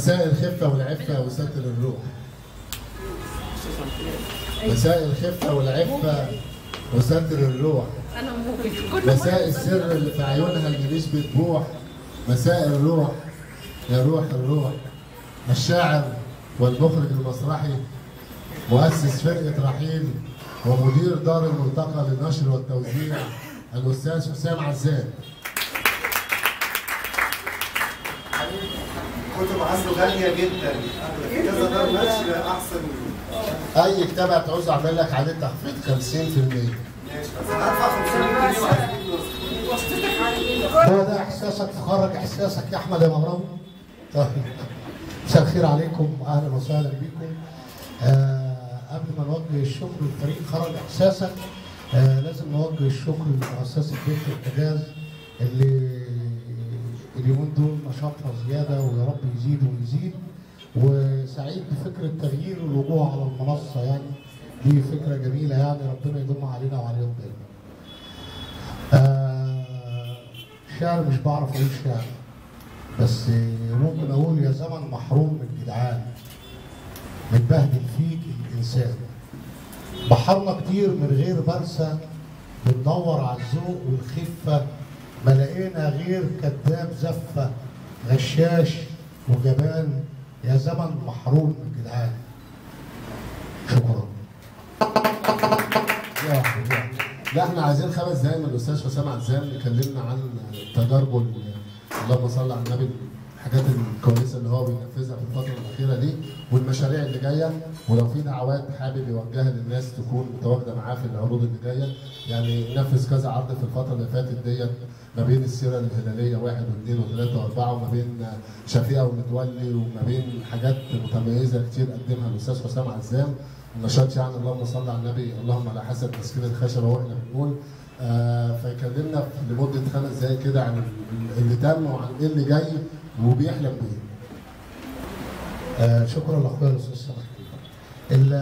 مساء الخفة والعفة وستر الروح مساء الخفة والعفة وستر الروح انا ممكن كل مساء السر اللي في عيونها اللي مش بتبوح مساء الروح يا روح الروح الشاعر والمخرج المسرحي مؤسس فرقة رحيل ومدير دار الملتقى للنشر والتوزيع الأستاذ حسام عزام كتب عنده غالية جدا في كذا دار نشر أحسن أي كتاب هتعوز أعمل لك عليه تخفيض 50% ماشي بس أنا هدفع 500 جنيه وهجيب نسخة واسطتك على ايه؟ هو ده احساسك تخرج احساسك يا احمد يا مهران طيب مساء الخير عليكم اهلا وسهلا بكم آه قبل ما نوجه الشكر للفريق خرج احساسك آه لازم نوجه الشكر لمؤسسه بيت الحجاز اللي اليومين دول نشاطها زياده ويا رب يزيد ويزيد وسعيد بفكره تغيير الوجوه على المنصه يعني دي فكره جميله يعني ربنا يدوم علينا وعليهم دايما. آه شعر مش بعرف اقول شعر بس ممكن اقول يا زمن محروم من الجدعان متبهدل فيك الانسان بحرنا كتير من غير برسة بندور على الذوق والخفة ما لقينا غير كذاب زفة غشاش وجبان يا زمن محروم من الجدعان شكرا يا حبيبي. لا احنا عايزين خمس دقايق من الاستاذ حسام عزام يكلمنا عن تجاربه ال- اللهم صل على النبي الحاجات الكويسه اللي هو بينفذها في الفتره الاخيره دي والمشاريع اللي جايه ولو في دعوات حابب يوجهها للناس تكون متواجده معاه في العروض اللي جايه يعني نفذ كذا عرض في الفتره اللي فاتت ديت ما بين السيره الهلاليه واحد واثنين وثلاثه واربعه وما بين شفيقه ومتولي وما بين حاجات متميزه كتير قدمها الاستاذ حسام عزام النشاط يعني اللهم صل على النبي اللهم على حسب تسكين الخشبه واحنا بنقول آه فيكلمنا لمده خمس دقائق كده عن ال- اللي تم وعن ايه اللي جاي وبيحلم بايه. آه شكرا لاخويا الاستاذ سامح ال-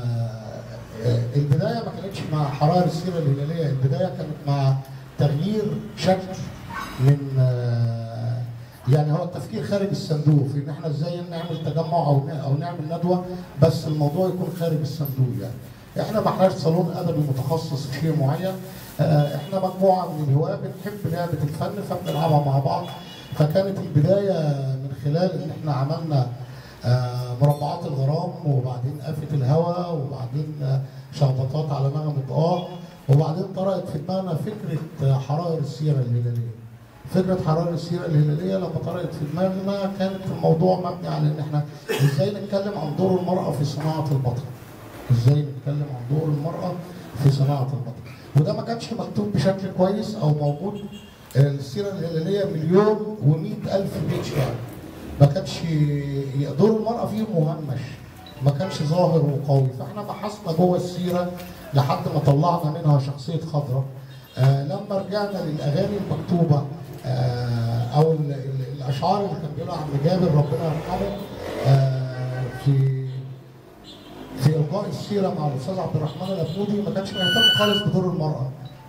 آه، البدايه ما كانتش مع حرائر السيره الهلاليه البدايه كانت مع تغيير شكل من آه، يعني هو التفكير خارج الصندوق في ان احنا ازاي نعمل تجمع او ن- او نعمل ندوه بس الموضوع يكون خارج الصندوق يعني احنا ما احناش صالون ادبي متخصص في شيء معين آه، احنا مجموعه من الهواة بنحب لعبه الفن فبنلعبها مع بعض فكانت البدايه من خلال ان احنا عملنا آه، مربعات الغرام وبعدين آفة الهوى وبعدين آه، شخبطات على نغمة اه وبعدين طرأت في دماغنا فكرة آه، حرائر السيرة الهلالية. فكرة حرائر السيرة الهلالية لما طرأت في دماغنا كانت الموضوع مبني على ان احنا ازاي نتكلم عن دور المرأة في صناعة البطل. ازاي نتكلم عن دور المرأة في صناعة البطل. وده ما كانش مكتوب بشكل كويس او موجود آه، السيرة الهلالية مليون ومئة ألف بيت شعر. ما كانش دور المرأة فيه مهمش ما كانش ظاهر وقوي فاحنا بحثنا جوه السيرة لحد ما طلعنا منها شخصية خضرة آه لما رجعنا للأغاني المكتوبة آه أو ال- ال- الأشعار اللي كان بيقولها عم جابر ربنا يرحمه آه في في إلقاء السيرة مع الأستاذ عبد الرحمن الأبنودي ما كانش مهتم خالص بدور المرأة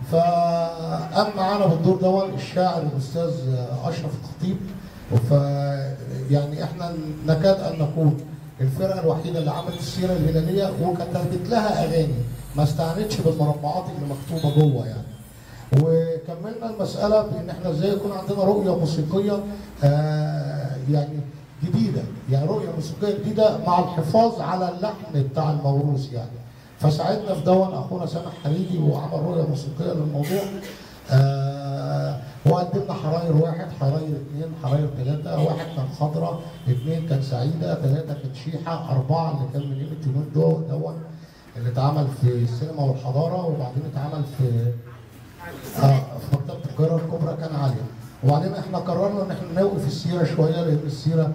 فقام معانا بالدور دون الشاعر الأستاذ أشرف الخطيب ف يعني احنا نكاد ان نكون الفرقه الوحيده اللي عملت السيره الهلاليه وكتبت لها اغاني ما استعنتش بالمربعات اللي مكتوبه جوه يعني وكملنا المساله بان احنا ازاي يكون عندنا رؤيه موسيقيه آه يعني جديده يعني رؤيه موسيقيه جديده مع الحفاظ على اللحن بتاع الموروث يعني فساعدنا في دون اخونا سامح حريدي وعمل رؤيه موسيقيه للموضوع آه وقدمنا حراير واحد حراير اثنين حراير ثلاثة واحد كان خضرة اثنين كان سعيدة ثلاثة كان شيحة أربعة اللي كان من قيمة يومين دول دون اللي اتعمل في السينما والحضارة وبعدين اتعمل في آه في مكتبة القاهرة الكبرى كان عالية وبعدين احنا قررنا ان احنا نوقف السيرة شوية لأن السيرة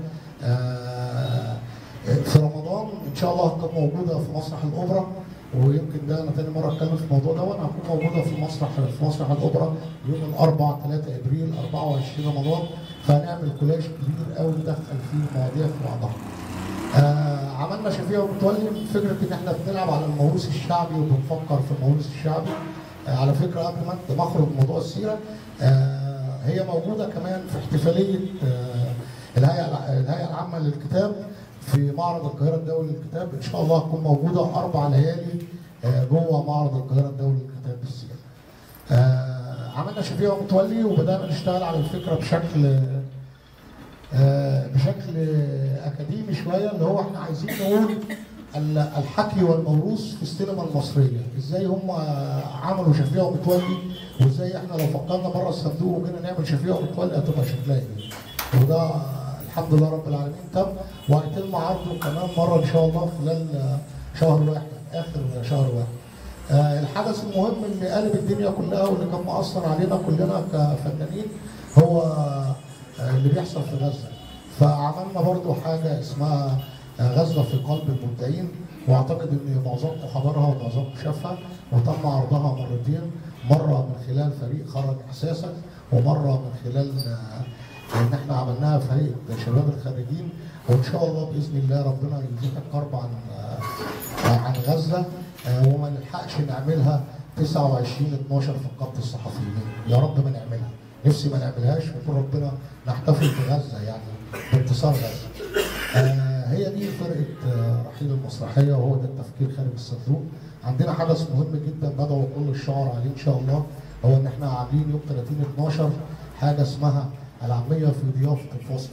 آه في رمضان ان شاء الله هتكون موجودة في مسرح الأوبرا ويمكن ده انا تاني مره اتكلم في الموضوع ده وانا هكون موجوده في مسرح في مسرح الاوبرا يوم الاربعاء 3 ابريل 24 رمضان فهنعمل كولاج كبير قوي ندخل فيه مواضيع في بعضها. آه عملنا شفيع ومتولي من فكره ان احنا بنلعب على الموروث الشعبي وبنفكر في الموروث الشعبي. آه على فكره قبل ما ما اخرج من موضوع السيره آه هي موجوده كمان في احتفاليه آه الهيئه الهيئه العامه للكتاب في معرض القاهره الدولي للكتاب ان شاء الله هتكون موجوده اربع ليالي آه، جوه معرض القاهره الدولي للكتاب بالسياحه. آه، عملنا شفيع متولي وبدانا نشتغل على الفكره بشكل آه، بشكل اكاديمي شويه اللي هو احنا عايزين نقول ال- الحكي والموروث في السينما المصريه، ازاي هم عملوا شفيع متولي وازاي احنا لو فكرنا بره الصندوق وجينا نعمل شفيع متولي هتبقى شكلها ايه. وده الحمد لله رب العالمين تم وهيتم عرضه كمان مره ان شاء الله خلال آه، شهر واحد اخر شهر واحد. آه، الحدث المهم اللي قلب الدنيا كلها واللي كان مؤثر علينا كلنا كفنانين هو آه، اللي بيحصل في غزه. فعملنا برضو حاجه اسمها آه، غزه في قلب المبدعين واعتقد ان معظمكم حضرها ومعظمكم شافها وتم عرضها مرتين مره من خلال فريق خرج احساسك ومره من خلال آه، ان احنا عملناها في هيئه شباب الخريجين وان شاء الله باذن الله ربنا يزيح الكرب عن آه، عن غزه آه، وما نلحقش نعملها 29 12 في نقابه الصحفيين يا رب ما نعملها نفسي ما نعملهاش ويكون ربنا نحتفل بغزه يعني بانتصار غزه. آه هي دي فرقه آه رحيل المسرحيه وهو ده التفكير خارج الصندوق. عندنا حدث مهم جدا بدعو كل الشعراء عليه ان شاء الله هو ان احنا عاملين يوم 30 12 حاجه اسمها العاميه في ضيافه الفصل.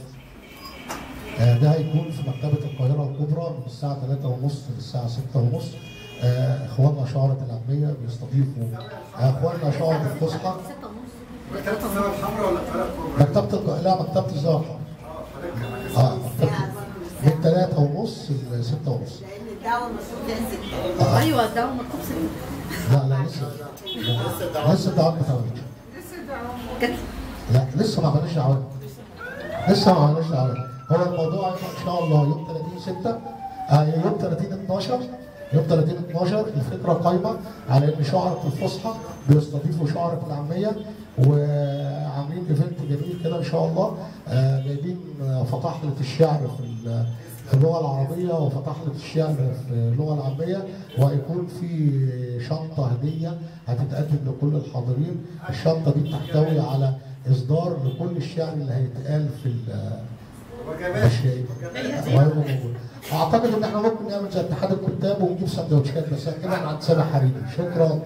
آه، ده هيكون في مكتبة القاهرة الكبرى من الساعة 3:30 للساعة 6:30 آه، اخواننا شعرة العامية بيستضيفوا آه، اخواننا شعرة الفصحى مكتبة الزاوية الحمراء ولا القاهرة الكبرى؟ مكتبة الق- لا مكتبة الزهر اه حضرتك كمان اه مكتبة من 3:30 ل 6:30 لان الدعوه المفروض فيها ستة ايوه الدعوه مكتوب ستة لا لا لسه لسه الدعوات ما اتعملتش لسه دعوه كانت لا لسه ما عملناش دعوات لسه ما عملناش دعوات هو الموضوع هيبقى ان شاء الله يوم 30 6 آه يوم 30 12 يوم 30 12 الفكره قايمه على ان شعرة الفصحى بيستضيفوا شعرة العاميه وعاملين ايفنت جميل كده ان شاء الله آه جايبين آه، فطاحله الشعر في ال- في اللغه العربيه وفطاحله الشعر في اللغه العاميه وهيكون في شنطه هديه هتتقدم لكل الحاضرين الشنطه دي بتحتوي على اصدار لكل الشعر اللي هيتقال في ال- وجبات الشيء وهيبقى موجود. اعتقد ان احنا ممكن نعمل زي اتحاد الكتاب ونجيب سندوتشات بس كده عند سامح حريري شكرا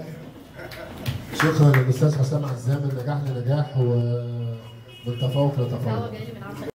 شكرا للاستاذ حسام عزام من نجاح لنجاح ومن تفوق لتفوق جاي من عسل